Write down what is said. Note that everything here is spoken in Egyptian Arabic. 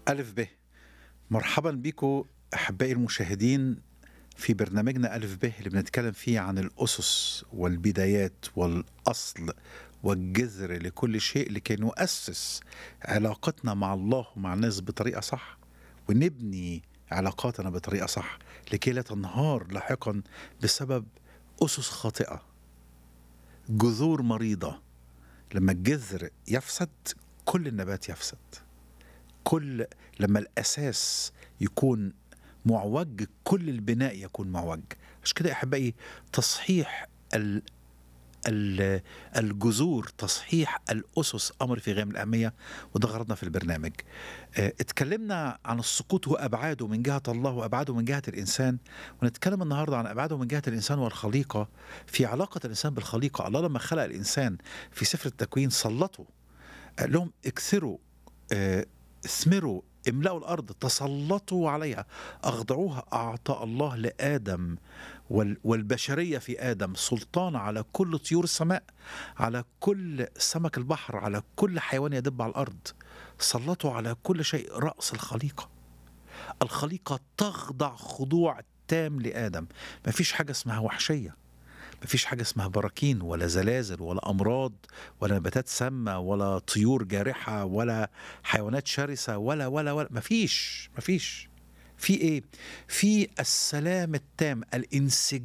ألف ب مرحبا بكم أحبائي المشاهدين في برنامجنا ألف ب اللي بنتكلم فيه عن الأسس والبدايات والأصل والجذر لكل شيء لكي نؤسس علاقتنا مع الله ومع الناس بطريقة صح ونبني علاقاتنا بطريقة صح لكي لا تنهار لاحقا بسبب أسس خاطئة جذور مريضة لما الجذر يفسد كل النبات يفسد كل لما الاساس يكون معوج كل البناء يكون معوج عشان كده يا احبائي تصحيح ال ال الجذور تصحيح الاسس امر في غايه من الاهميه وده غرضنا في البرنامج آه، اتكلمنا عن السقوط وابعاده من جهه الله وابعاده من جهه الانسان ونتكلم النهارده عن ابعاده من جهه الانسان والخليقه في علاقه الانسان بالخليقه الله لما خلق الانسان في سفر التكوين سلطه قال لهم اكثروا آه، اثمروا املأوا الأرض تسلطوا عليها أخضعوها أعطى الله لآدم وال- والبشرية في آدم سلطان على كل طيور السماء على كل سمك البحر على كل حيوان يدب على الأرض سلطوا على كل شيء رأس الخليقة الخليقة تخضع خضوع تام لآدم مفيش حاجة اسمها وحشية مفيش حاجة اسمها براكين ولا زلازل ولا أمراض ولا نباتات سامة ولا طيور جارحة ولا حيوانات شرسة ولا ولا ولا مفيش مفيش في ايه؟ في السلام التام الانسجام